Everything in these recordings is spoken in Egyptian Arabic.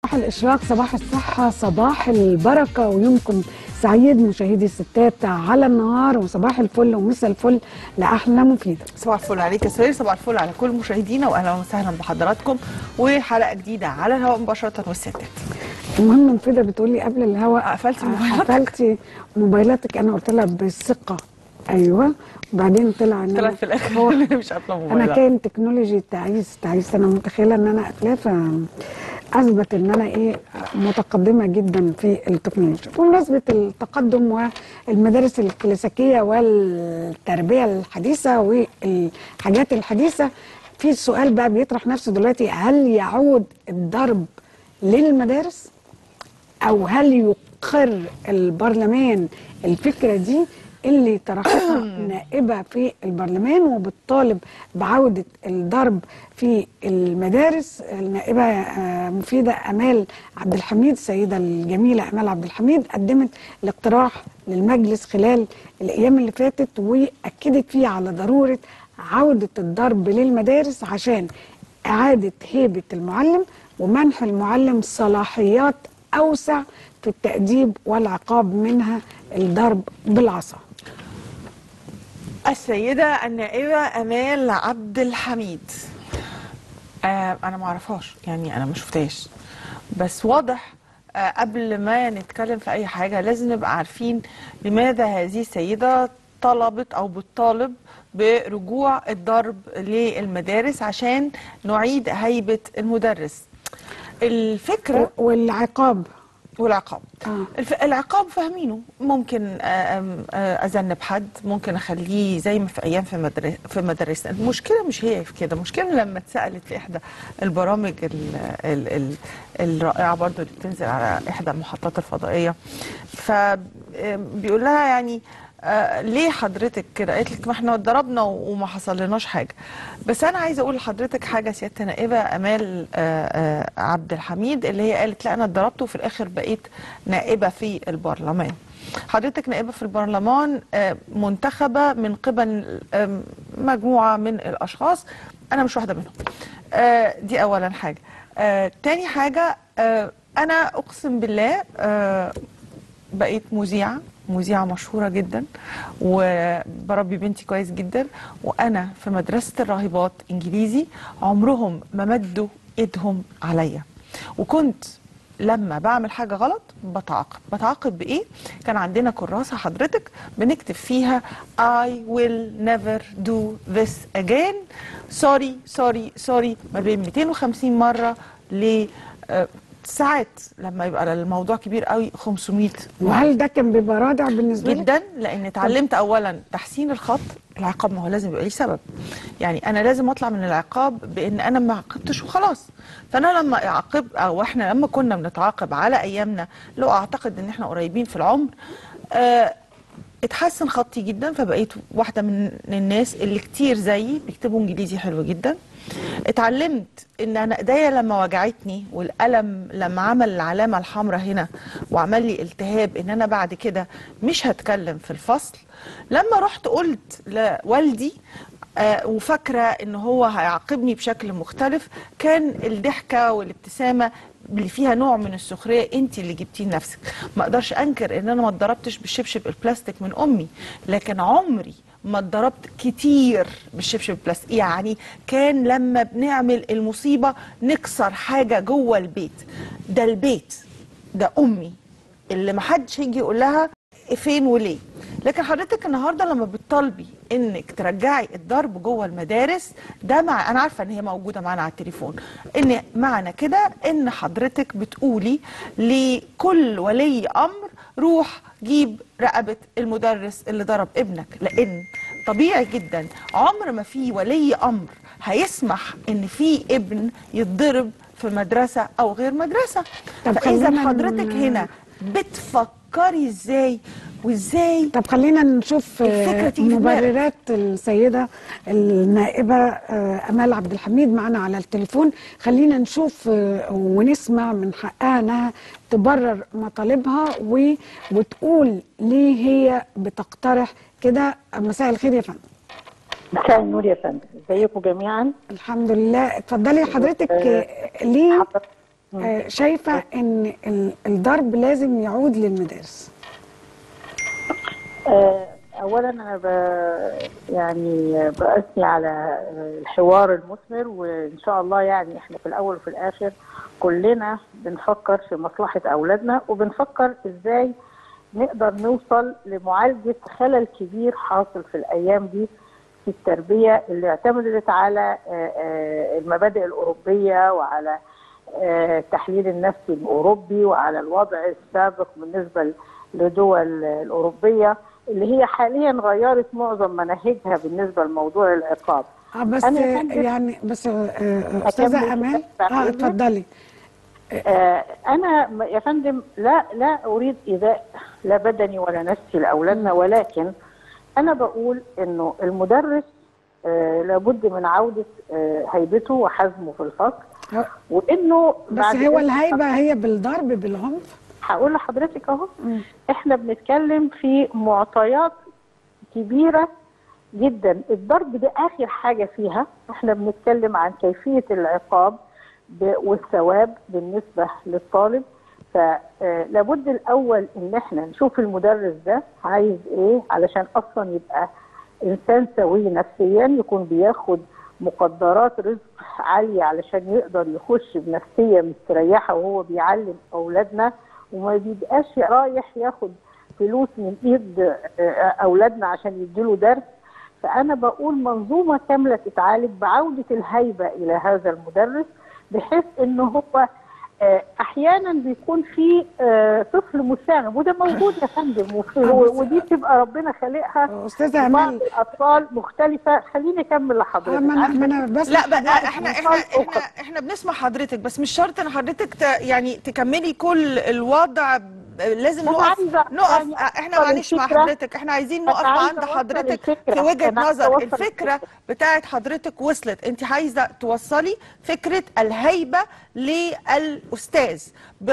صباح الإشراق صباح الصحة صباح البركة ويومكم سعيد مشاهدي الستات على النهار وصباح الفل ومساء الفل لأحلى مفيدة صباح الفل عليك يا سهير صباح الفل على كل مشاهدينا واهلا وسهلا بحضراتكم وحلقه جديده على الهواء مباشره والستات المهم مفيدة بتقولي قبل الهوا قفلتي موبايلاتك؟ قفلتي موبايلاتك أنا قلت لها بالثقة أيوه وبعدين طلع إن طلعت أنا- في الاخر هو مش قافله انا موبايلها كان تكنولوجي تعيس تعيس انا متخيله ان انا قافلاه فاثبت ان انا ايه متقدمه جدا في التكنولوجيا بمناسبه التقدم والمدارس الكلاسيكيه والتربيه الحديثه والحاجات الحديثه في سؤال بقى بيطرح نفسه دلوقتي هل يعود الضرب للمدارس او هل يقر البرلمان الفكره دي اللي طرحتها نائبه في البرلمان وبتطالب بعوده الضرب في المدارس النائبه آه، مفيده امال عبد الحميد السيده الجميله امال عبد الحميد قدمت الاقتراح للمجلس خلال الايام اللي فاتت واكدت فيه على ضروره عوده الضرب للمدارس عشان اعاده هيبه المعلم ومنح المعلم صلاحيات اوسع في التاديب والعقاب منها الضرب بالعصا السيده النائبه امال عبد الحميد آه انا ما اعرفهاش يعني انا ما شفتهاش بس واضح آه قبل ما نتكلم في اي حاجه لازم نبقى عارفين لماذا هذه السيده طلبت او بتطالب برجوع الضرب للمدارس عشان نعيد هيبه المدرس الفكره والعقاب والعقاب آه. الف... العقاب فاهمينه ممكن آه، آم، آه، اذنب حد ممكن اخليه زي ما في ايام في مدرسه في مدارسنا المشكله مش هي في كده المشكله لما اتسالت في احدى البرامج ال... ال... ال... الرائعه برضو اللي بتنزل على احدى المحطات الفضائيه فبيقول لها يعني آه ليه حضرتك كده قالت لك ما احنا اتضربنا و- وما حصل لناش حاجه بس انا عايزه اقول لحضرتك حاجه سياده نائبه امال آه آه عبد الحميد اللي هي قالت لا انا اتضربت وفي الاخر بقيت نائبه في البرلمان حضرتك نائبه في البرلمان آه منتخبه من قبل آه مجموعه من الاشخاص انا مش واحده منهم آه دي اولا حاجه آه تاني حاجه آه انا اقسم بالله آه بقيت مذيعة مذيعة مشهورة جدا وبربي بنتي كويس جدا وأنا في مدرسة الراهبات إنجليزي عمرهم ما مدوا إيدهم عليا وكنت لما بعمل حاجة غلط بتعاقب بتعاقب بإيه؟ كان عندنا كراسة حضرتك بنكتب فيها I will never do this again sorry sorry sorry ما بين 250 مرة ل آه، ساعات لما يبقى الموضوع كبير قوي 500 مرة. وهل ده كان بيبقى رادع بالنسبه لك؟ جدا لان اتعلمت اولا تحسين الخط العقاب ما هو لازم يبقى ليه سبب يعني انا لازم اطلع من العقاب بان انا ما عاقبتش وخلاص فانا لما اعاقب او احنا لما كنا بنتعاقب على ايامنا لو اعتقد ان احنا قريبين في العمر آه اتحسن خطي جدا فبقيت واحده من الناس اللي كتير زيي بيكتبوا انجليزي حلو جدا اتعلمت ان انا ايديا لما وجعتني والالم لما عمل العلامه الحمراء هنا وعمل لي التهاب ان انا بعد كده مش هتكلم في الفصل لما رحت قلت لوالدي آه وفاكره ان هو هيعاقبني بشكل مختلف كان الضحكه والابتسامه اللي فيها نوع من السخريه انت اللي جبتيه لنفسك ما اقدرش انكر ان انا ما اتضربتش بالشبشب البلاستيك من امي لكن عمري ما اتضربت كتير بالشبشب البلاستيك يعني كان لما بنعمل المصيبه نكسر حاجه جوه البيت ده البيت ده امي اللي ما حدش هيجي يقول لها فين وليه لكن حضرتك النهارده لما بتطالبي انك ترجعي الضرب جوه المدارس ده مع انا عارفه ان هي موجوده معانا على التليفون ان معنى كده ان حضرتك بتقولي لكل ولي امر روح جيب رقبه المدرس اللي ضرب ابنك لان طبيعي جدا عمر ما في ولي امر هيسمح ان في ابن يتضرب في مدرسه او غير مدرسه طب فاذا خلينا حضرتك ن- هنا بتفكري ازاي وازاي طب خلينا نشوف الفكرة آه، تيجي في دماغك. مبررات السيدة النائبة آه، أمال عبد الحميد معنا على التليفون خلينا نشوف آه، ونسمع من حقها أنها تبرر مطالبها و- وتقول ليه هي بتقترح كده مساء الخير يا فندم مساء النور يا فندم ازيكم جميعا الحمد لله اتفضلي حضرتك آه، ليه حضرتك آه، شايفه ان ال- الضرب لازم يعود للمدارس آه، اولا انا ب... يعني باثني على الحوار المثمر وان شاء الله يعني احنا في الاول وفي الاخر كلنا بنفكر في مصلحه اولادنا وبنفكر ازاي نقدر نوصل لمعالجه خلل كبير حاصل في الايام دي في التربيه اللي اعتمدت على آه، آه، المبادئ الاوروبيه وعلى آه، التحليل النفسي الاوروبي وعلى الوضع السابق بالنسبه لدول الاوروبيه اللي هي حاليا غيرت معظم مناهجها بالنسبه لموضوع العقاب. اه بس أنا يا فندم- يعني بس آه، آه، استاذه أكمل امال بعد اه إذنك؟ اتفضلي آه، انا م- يا فندم لا لا اريد ايذاء لا بدني ولا نفسي لاولادنا ولكن انا بقول انه المدرس آه، لابد من عوده آه، هيبته وحزمه في الفصل آه، وانه بس بعد هو إذن الهيبه هي بالضرب بالعنف هقول لحضرتك اهو مم. احنا بنتكلم في معطيات كبيره جدا الضرب ده اخر حاجه فيها احنا بنتكلم عن كيفيه العقاب ب- والثواب بالنسبه للطالب فلابد الاول ان احنا نشوف المدرس ده عايز ايه علشان اصلا يبقى انسان سوي نفسيا يكون بياخد مقدرات رزق عاليه علشان يقدر يخش بنفسيه مستريحه وهو بيعلم اولادنا وما بيبقاش رايح ياخد فلوس من ايد آه، اولادنا عشان يديله درس فانا بقول منظومه كامله تتعالج بعوده الهيبه الى هذا المدرس بحيث انه هو آه، احيانا بيكون في آه، طفل مساهم وده موجود يا فندم وفي- آه، بس- ودي تبقى ربنا خالقها استاذه بعض امال الاطفال مختلفه خليني اكمل لحضرتك آه، ما انا عارفة ما انا بس لا بقى احنا احنا أطفال احنا احنا بنسمع حضرتك بس مش شرط ان حضرتك ت يعني تكملي كل الوضع ب- لازم أنا نقف عايزة- نقف يعني احنا أوصل معلش مع الفكرة. حضرتك احنا عايزين نقف أنا عايزة عند أوصل حضرتك الفكرة. في وجهة أنا عايزة نظر أوصل الفكرة الفكرة. بتاعت حضرتك وصلت انت عايزة توصلي فكرة الهيبة للأستاذ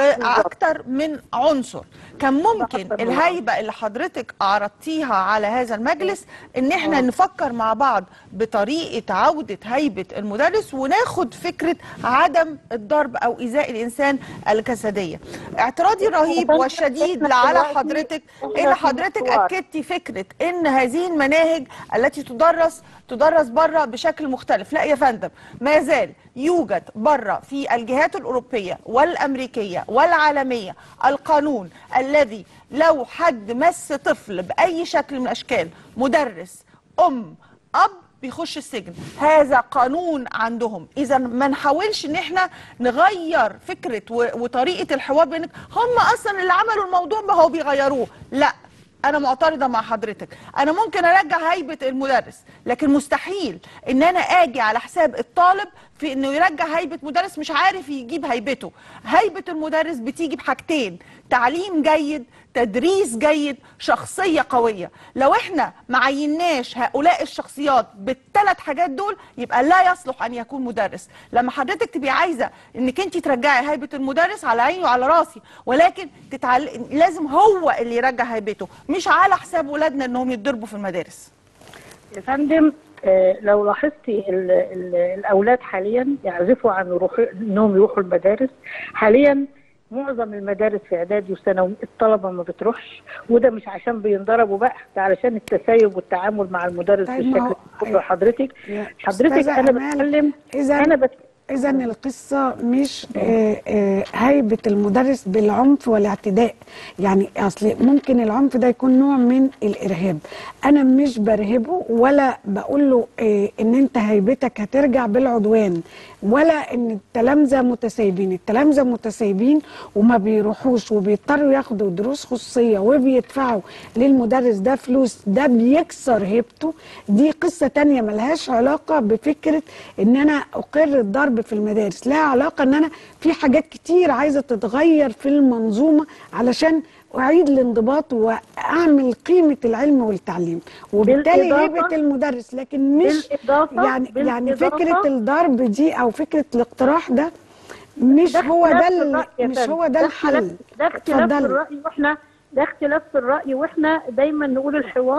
بأكتر من عنصر كان ممكن بأكتر من الهيبة اللي حضرتك عرضتيها على هذا المجلس ان احنا نفكر مع بعض بطريقة عودة هيبة المدرس وناخد فكرة عدم الضرب او ايذاء الانسان الجسدية اعتراضي رهيب إحنا والشديد دلوقتي- على حضرتك إحنا ان في حضرتك مشوار. اكدتي فكرة ان هذه المناهج التي تدرس تدرس بره بشكل مختلف لا يا فندم ما زال يوجد بره في الجهات الأوروبية والأمريكية والعالمية القانون الذي لو حد مس طفل بأي شكل من الأشكال مدرس أم أب بيخش السجن هذا قانون عندهم اذا ما نحاولش ان احنا نغير فكره و- وطريقه الحوار بينك هم اصلا اللي عملوا الموضوع ما هو بيغيروه لا انا معترضه مع حضرتك انا ممكن ارجع هيبه المدرس لكن مستحيل ان انا اجي على حساب الطالب في انه يرجع هيبه مدرس مش عارف يجيب هيبته هيبه المدرس بتيجي بحاجتين تعليم جيد تدريس جيد شخصيه قويه لو احنا ما عيناش هؤلاء الشخصيات بالثلاث حاجات دول يبقى لا يصلح ان يكون مدرس لما حضرتك تبقي عايزه انك انت ترجعي هيبه المدرس على عيني وعلى راسي ولكن تتعل... لازم هو اللي يرجع هيبته مش على حساب ولادنا انهم يتضربوا في المدارس يا فندم آه، لو لاحظتي ال ال الاولاد حاليا يعزفوا عن روح انهم يروحوا المدارس حاليا معظم المدارس في اعدادي وثانوي الطلبه ما بتروحش وده مش عشان بينضربوا بقى ده علشان التسيب والتعامل مع المدرس طيب ما هو- بالشكل اللي حضرتك يا حضرتك أستاذة انا أمال، بتكلم إذا انا بت... إذا القصة مش آه، آه، هيبة المدرس بالعنف والاعتداء يعني أصل ممكن العنف ده يكون نوع من الإرهاب أنا مش برهبه ولا بقول له آه، إن أنت هيبتك هترجع بالعدوان ولا إن التلامذة متسايبين التلامذة متسايبين وما بيروحوش وبيضطروا ياخدوا دروس خصوصية وبيدفعوا للمدرس ده فلوس ده بيكسر هيبته دي قصة تانية ملهاش علاقة بفكرة ان انا اقر الضرب في المدارس لها علاقة ان انا في حاجات كتير عايزة تتغير في المنظومة علشان اعيد الانضباط واعمل قيمة العلم والتعليم وبالتالي بالإضافة- هيبة المدرس لكن مش بالإضافة- يعني يعني بالإضافة- فكرة الضرب دي او فكرة الاقتراح ده مش ده هو اختلاف ده في ال- الرأي يا مش فندم. هو ده اختلاف- الحل ده اختلاف في اتفضلي. الرأي واحنا ده اختلاف في الرأي واحنا دايما نقول الحوار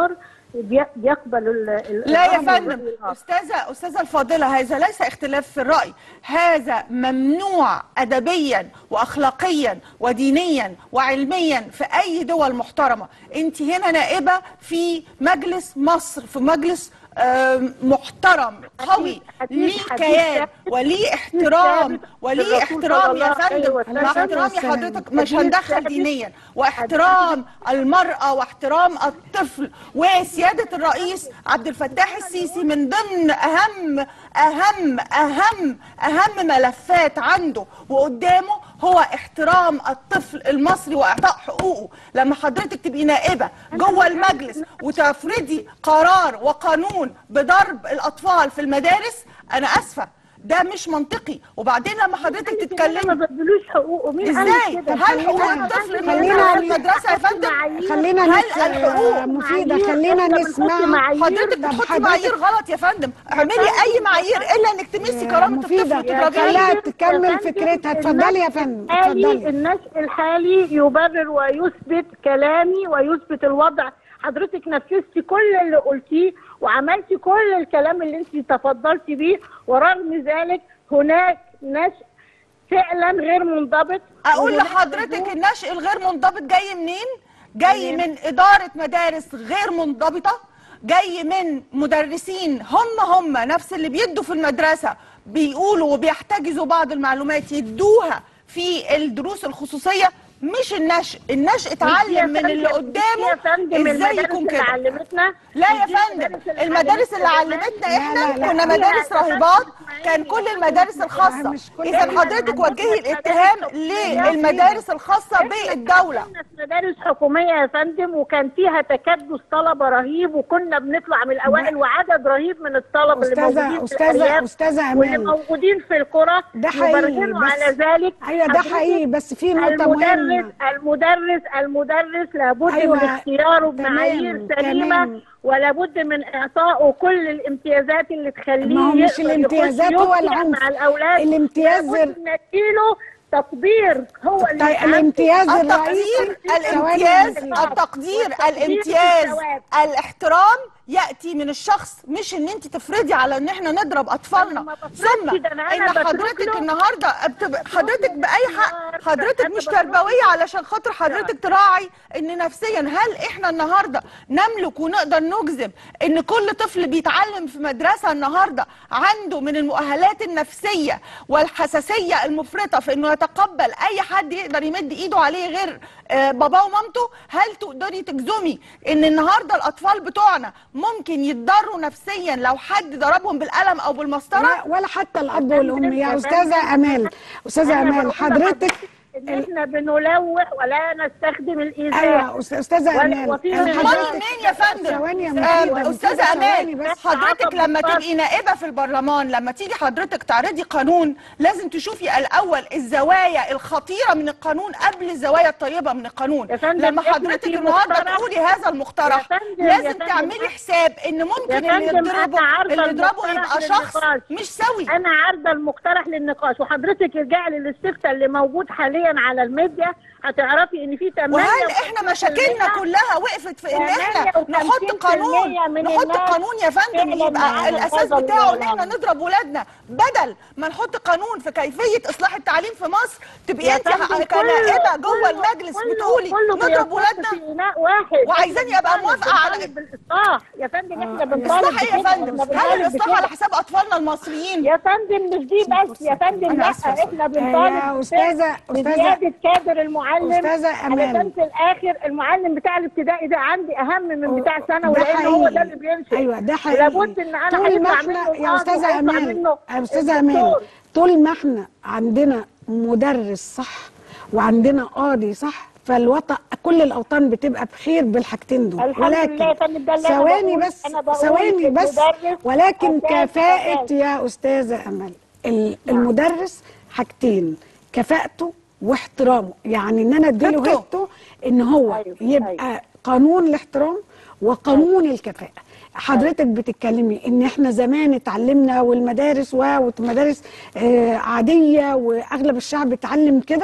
بي- بيقبل ال- ال- لا يا الرأي والرأي فندم الآخر. استاذه استاذه الفاضله هذا ليس اختلاف في الراي هذا ممنوع ادبيا واخلاقيا ودينيا وعلميا في اي دول محترمه انت هنا نائبه في مجلس مصر في مجلس آم، محترم قوي حديث- ليه حديث كيان ثابت. وليه احترام ثابت وليه الرسول احترام صلى يا الله عليه فندم وسلم. مع احترامي والسلام. حضرتك مش حديث هندخل ثابت. دينيا واحترام المرأة واحترام الطفل وسيادة الرئيس عبد الفتاح السيسي من ضمن أهم أهم أهم أهم ملفات عنده وقدامه هو احترام الطفل المصري وإعطاء حقوقه لما حضرتك تبقي نائبة جوه المجلس وتفرضي قرار وقانون بضرب الأطفال في المدارس أنا أسفة ده مش منطقي وبعدين لما حضرتك ما تتكلمي بدلوش حقوقه مين قال ازاي كده؟ هل خلينا- حقوق الطفل خلينا- الموجودة في المدرسة يا فندم خلينا هل نس... الحقوق مفيدة معايير؟ خلينا إحنا بنحط نسمع معايير. حضرتك طب بتحطي حضرتك- معايير غلط يا فندم اعملي اي معايير الا انك تمسي كرامه مفيدة. الطفل يا وتضربيه خليها فندم- تكمل يا فندم، فكرتها. اتفضلي يا فندم، الحالي اتفضلي. النشء الحالي يبرر ويثبت كلامي ويثبت الوضع حضرتك نفذتي كل اللي قلتيه وعملتي كل الكلام اللي انت تفضلتي بيه ورغم ذلك هناك نشء فعلا غير منضبط اقول وهناك لحضرتك حدود. النشء الغير منضبط جاي منين جاي من اداره مدارس غير منضبطه جاي من مدرسين هم هم نفس اللي بيدوا في المدرسه بيقولوا وبيحتجزوا بعض المعلومات يدوها في الدروس الخصوصيه مش النشء النشء يا اتعلم من فندم- اللي قدامه يا فندم ازاي المدارس يكون اللي كده علمتنا لا يا دي فندم المدارس اللي علمتنا لا، احنا لا، لا. كنا فيها مدارس تفاهم راهبات اجتماعي. كان كل المدارس الخاصه مش كل اذا المدارس. حضرتك وجهي عندنا الاتهام مدارس للمدارس الخاصه إحنا بالدوله كنا في مدارس حكوميه يا فندم وكان فيها تكدس طلبه رهيب وكنا بنطلع من الاوائل وعدد رهيب من الطلبه اللي أستاذة- موجودين في أستاذة- الأرياف أستاذة واللي أمال. موجودين في القرى ده حقيقي، يبرهنوا بس- على ذلك ايوه ده حضرتك حقيقي بس في نقطة المدرس مهمة المدرس المدرس لابد أيوة، من اختياره تمام، بمعايير سليمه تمام. ولابد من اعطائه كل الامتيازات اللي تخليه ما هو مش يقدر يخش الامتيازات هو يبدع العنف. مع الاولاد الامتياز لابد نديله تقدير هو اللي طيب يتعامل. الامتياز التقدير الرئيسي الامتياز ثواني. التقدير والتقدير الامتياز بالثواب. الاحترام ياتي من الشخص مش ان انت تفرضي على ان احنا نضرب أنا اطفالنا ما بفرضش ثم ده، أنا- ان أنا بترك حضرتك له- النهارده بتبقى حضرتك باي حق حضرتك أنا مش بترك له- تربويه علشان خاطر حضرتك تراعي ان نفسيا هل احنا النهارده نملك ونقدر نجزم ان كل طفل بيتعلم في مدرسه النهارده عنده من المؤهلات النفسيه والحساسيه المفرطه في انه يتقبل اي حد يقدر يمد ايده عليه غير آه، باباه ومامته هل تقدري تجزمي ان النهارده الاطفال بتوعنا ممكن يتضروا نفسيا لو حد ضربهم بالقلم او بالمسطره لا ولا حتى الاب والام يا استاذه امال استاذه أنا امال بقول حضرتك ان احنا بنلوح ولا نستخدم الايذاء ايوه أست- استاذه ولا- امال وفي أنا من- امال حضرتك منين يا فندم ثواني يا آه، مفيدة، استاذه مفيدة، ثواني امال بس. حضرتك عقب لما بالفرق. تبقي نائبه في البرلمان لما تيجي حضرتك تعرضي قانون لازم تشوفي الاول الزوايا الخطيره من القانون قبل الزوايا الطيبه من القانون يا فندم، لما إحنا حضرتك في النهارده مقترح- تقولي هذا المقترح يا فندم، يا لازم فندم، تعملي حساب ان ممكن يا اللي فندم، يضربه أنا عارفة اللي يضربه المقترح يبقى شخص للنقاش. مش سوي انا عارضه المقترح للنقاش وحضرتك ارجعي للاستفتاء اللي موجود حاليا على الميديا هتعرفي ان في 8 وهل احنا مشاكلنا كلها وقفت في ان احنا نحط قانون 58% من نحط الناس قانون يا فندم فعلاً يبقى معانا الاساس هذا بتاعه ان احنا النظام. نضرب ولادنا بدل ما نحط قانون في كيفيه اصلاح التعليم في مصر تبقي يا انت فندم، كنائبه كله- جوه كله- المجلس كله- بتقولي كله نضرب بيصب ولادنا في اناء واحد وعايزاني إحنا أبقى بنطالب- موافقة على- بنطالب بالاصلاح يا فندم احنا بنطالب اصلاح ايه يا بكده، فندم إحنا هل بنطالب الاصلاح بكده. على حساب اطفالنا المصريين يا فندم مش دي بس يا فندم أنا لا آسفة. احنا بنطالب يا أستاذة- أستاذة- بزياده كادر المعلم أستاذة أمال. علشان في الاخر المعلم بتاع الابتدائي ده عندي اهم من بتاع ثانوي ده لان هو حقيقي. ده اللي بينشئ ايوه ده حقيقي ولابد ان انا طول ما هيطلع احنا منه يا القاضي استاذه وهيطلع امال منه يا استاذه امال الدكتور. طول ما احنا عندنا مدرس صح وعندنا قاضي صح فالوطن كل الاوطان بتبقى بخير بالحاجتين دول الحمد لله يا فندم، ده اللي أنا ثواني بقول- بس أنا بقول ثواني بس المدرس ولكن أساس- كفاءة أساس. يا استاذه امل ال- المدرس حاجتين كفاءته واحترامه يعني ان انا اديله هيبته. هيبته ان هو أيوة، يبقى أيوة. قانون الاحترام وقانون الكفاءة حضرتك بتتكلمي ان احنا زمان اتعلمنا والمدارس و- والمدارس آه، عادية واغلب الشعب اتعلم كده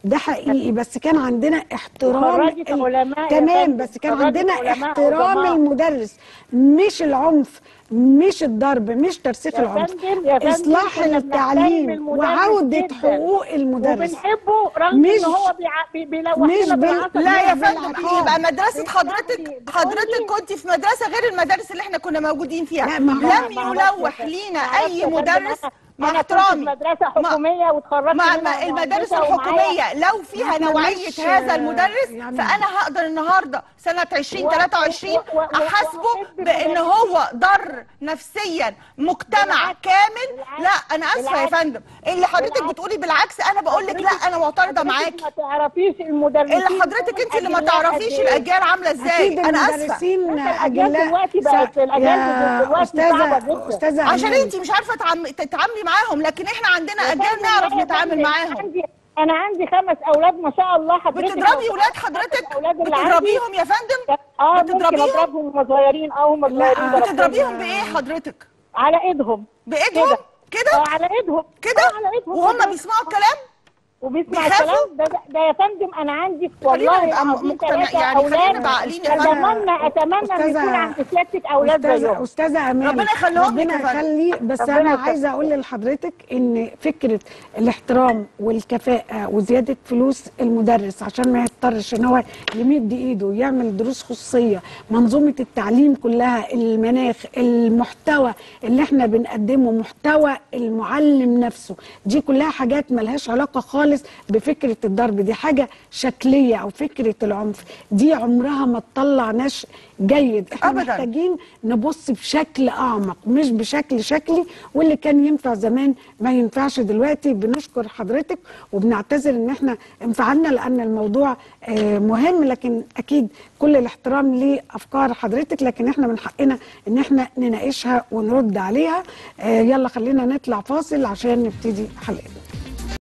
ده حقيقي بس كان عندنا احترام وخرجت ال- علماء يا تمام فندم، بس كان خرجت عندنا علماء احترام عظماء. المدرس مش العنف مش الضرب مش ترسيخ يا العنف فندم- يا فندم اصلاح كنا بنحترم التعليم المدرس وعوده جداً. حقوق المدرس وبنحبه رغم مش- ان هو بيع- بي- بيلوحنا مش بال- بالعصا لا يا لا، فندم بالعكس. يبقى مدرسه بالعكس. حضرتك بتقولي- حضرتك كنت في مدرسه غير المدارس اللي احنا كنا موجودين فيها لا، ما هو- لم ما أعرفش يلوح يا فندم. لينا ما أعرفش اي يا فندم. مدرس أنا- مع أنا كنت في احترامي مدرسه مع- حكوميه واتخرجت مع منها مع المدارس مهندسة ومعايا- الحكوميه لو فيها إحنا نوعيه مش- هذا المدرس يعني- فانا هقدر النهارده سنه 2023 و- و- و- احاسبه وأحب بان المدرسين. هو ضر نفسيا مجتمع بالعكس. كامل بالعكس. لا انا اسفه يا بالعكس. فندم اللي حضرتك بالعكس. بتقولي بالعكس انا بقول لك لا انا معترضه حضرتك معاكي ما تعرفيش المدرسين اللي حضرتك انت اللي ما الأجيال تعرفيش قد إيه. الاجيال عامله ازاي اكيد انا اسفه المدرسين الأجيال اجلاء دلوقتي بقت- سا- الأجيال يا دلوقتي صعبة استاذه جدا. استاذه عشان أمال. انت مش عارفه تعم- تتعاملي معاهم لكن احنا عندنا يا اجيال فندم، نعرف لا يا نتعامل فندم، معاهم عندي انا عندي خمس اولاد ما شاء الله حضرتك بتضربي لو ولاد خمس حضرتك أولاد اللي عندي، بتضربيهم يا فندم اه ممكن بتضربيهم اضربهم وهم صغيرين اه هم صغيرين ضربتهم. بتضربيهم بايه حضرتك على ايدهم بايدهم كده. كده اه على ايدهم كده آه على ايدهم وهم كده. بيسمعوا الكلام وبيسمع بيخافوا؟ الكلام ده, ده, ده يا فندم انا عندي خلينا والله نبقى العظيم مقتنع- ثلاثة يعني خلينا أولاد. نبقى عاقلين يا فندم. اتمنى اتمنى ان أستاذة- يكون عند سيادتك اولاد استاذه زيهم استاذه امال ربنا يخليهم لك ربنا يا فندم. يخلي بس ربنا انا يخليك. عايزه اقول لحضرتك ان فكره الاحترام والكفاءه وزياده فلوس المدرس عشان ما يضطرش ان هو يمد ايده ويعمل دروس خصوصيه منظومه التعليم كلها المناخ المحتوى اللي احنا بنقدمه محتوى المعلم نفسه دي كلها حاجات ملهاش علاقه خالص بفكره الضرب دي حاجه شكليه او فكره العنف دي عمرها ما تطلع نشء جيد احنا أبداً. محتاجين نبص بشكل اعمق مش بشكل شكلي واللي كان ينفع زمان ما ينفعش دلوقتي بنشكر حضرتك وبنعتذر ان احنا انفعلنا لان الموضوع آه، مهم لكن اكيد كل الاحترام لافكار حضرتك لكن احنا من حقنا ان احنا نناقشها ونرد عليها آه، يلا خلينا نطلع فاصل عشان نبتدي حلقتنا